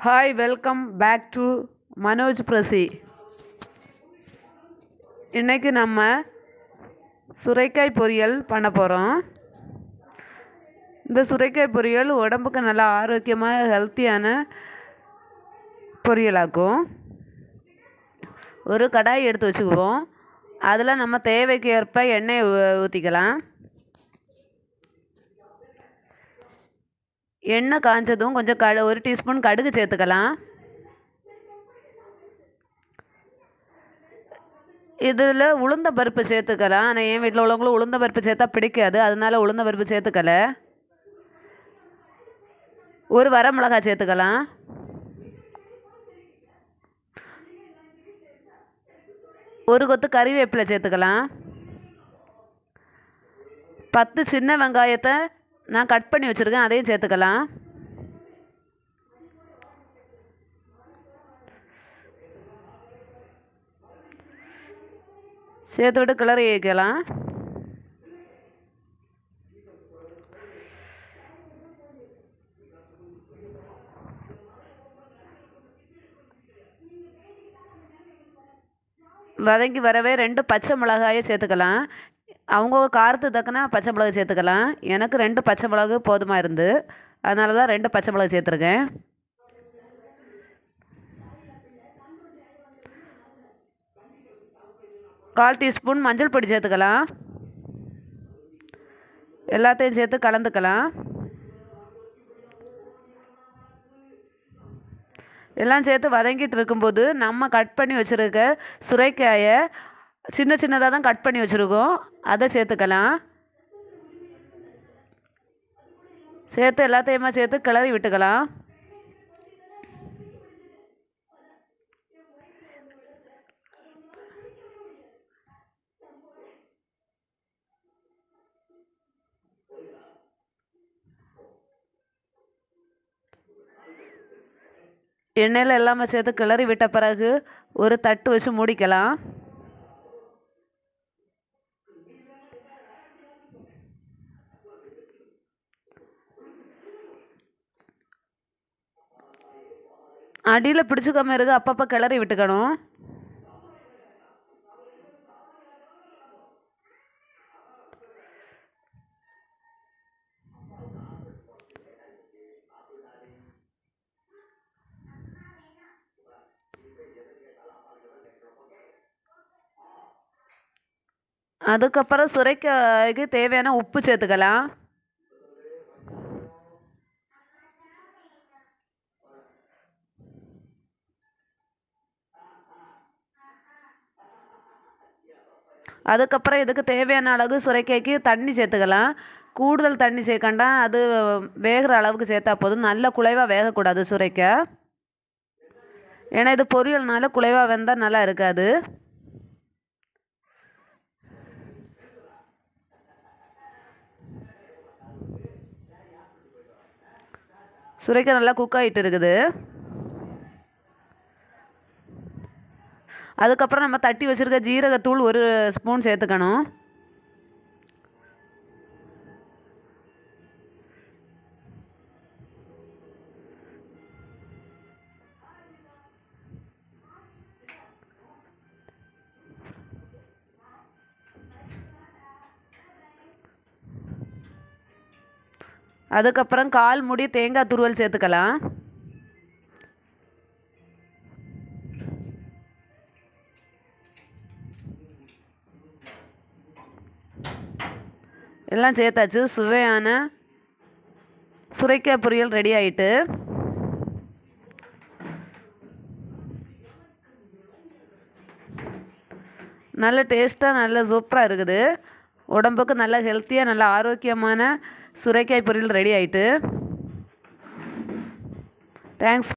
hi welcome back to Manoj பிரசி இன்னைக்கு நம்ம சுரைக்காய் பொரியல் பண்ண போகிறோம் இந்த சுரைக்காய் பொரியல் உடம்புக்கு நல்லா ஆரோக்கியமாக ஹெல்த்தியான பொரியலாக்கும் ஒரு கடாய் எடுத்து வச்சுக்குவோம் அதில் நம்ம தேவைக்கு ஏற்ப எண்ணெய் ஊ- ஊற்றிக்கலாம் எண்ணெய் காஞ்சதும் கொஞ்சம் கடு ஒரு டீஸ்பூன் கடுகு சேர்த்துக்கலாம் இதில் உளுந்த பருப்பு சேர்த்துக்கலாம் ஆனால் என் வீட்டில் உள்ளவங்களும் உளுந்த பருப்பு சேர்த்தா பிடிக்காது அதனால உளுந்த பருப்பு சேர்த்துக்கல ஒரு வரமிளகாய் சேர்த்துக்கலாம் ஒரு கொத்து கறிவேப்பிலை சேர்த்துக்கலாம் பத்து சின்ன வெங்காயத்தை நான் கட் பண்ணி வச்சுருக்கேன் அதையும் சேர்த்துக்கலாம் சேர்த்து விட்டு கிளறி வைக்கலாம் வதங்கி வரவே ரெண்டு பச்சை மிளகாயை சேர்த்துக்கலாம் அவங்க காரத்துக்கு தக்கன பச்சை மிளகாய் சேர்த்துக்கலாம் எனக்கு ரெண்டு பச்சை மிளகு போதுமாக இருந்து அதனால தான் ரெண்டு பச்சை மிளகாய் சேர்த்துருக்கேன் கால் டீஸ்பூன் மஞ்சள் பொடி சேர்த்துக்கலாம் எல்லாத்தையும் சேர்த்து கலந்துக்கலாம் எல்லாம் சேர்த்து வதங்கிட்டு இருக்கும்போது நம்ம கட் பண்ணி வச்சுருக்க சுரைக்காயை சின்ன சின்னதாக தான் கட் பண்ணி வச்சுருக்கோம் அதை சேர்த்துக்கலாம் சேர்த்து எல்லாத்தையுமே சேர்த்து கிளறி விட்டுக்கலாம் எண்ணெயில் எல்லாமே சேர்த்து கிளறி விட்ட பிறகு ஒரு தட்டு வச்சு மூடிக்கலாம் அடியில் பிடிச்சிக்காம இருக்கு அப்பப்போ கிளறி விட்டுக்கணும் அதுக்கப்புறம் சுரைக்காய்க்கு தேவையான உப்பு சேர்த்துக்கலாம் அதுக்கப்புறம் இதுக்கு தேவையான அளவு சுரைக்காய்க்கு தண்ணி சேர்த்துக்கலாம் கூடுதல் தண்ணி சேர்க்கண்டா அது வேகிற அளவுக்கு சேர்த்தா போதும் நல்ல குலைவாக வேகக்கூடாது சுரைக்காய் ஏன்னா இது பொரியல்னால குலைவாக வெந்தால் நல்லா இருக்காது சுரைக்காய் நல்லா குக் ஆகிட்டு இருக்குது அதுக்கப்புறம் நம்ம தட்டி வச்சுருக்க ஜீரகத்தூள் ஒரு ஸ்பூன் சேர்த்துக்கணும் அதுக்கப்புறம் கால் முடி தேங்காய் துருவல் சேர்த்துக்கலாம் எல்லாம் சேர்த்தாச்சு சுவையான சுரைக்காய் பொரியல் ரெடி ஆயிட்டு நல்ல டேஸ்ட்டாக நல்ல சூப்பராக இருக்குது உடம்புக்கு நல்ல ஹெல்த்தியாக நல்ல ஆரோக்கியமான சுரைக்காய் பொரியல் ரெடி ஆயிட்டு தேங்க்ஸ்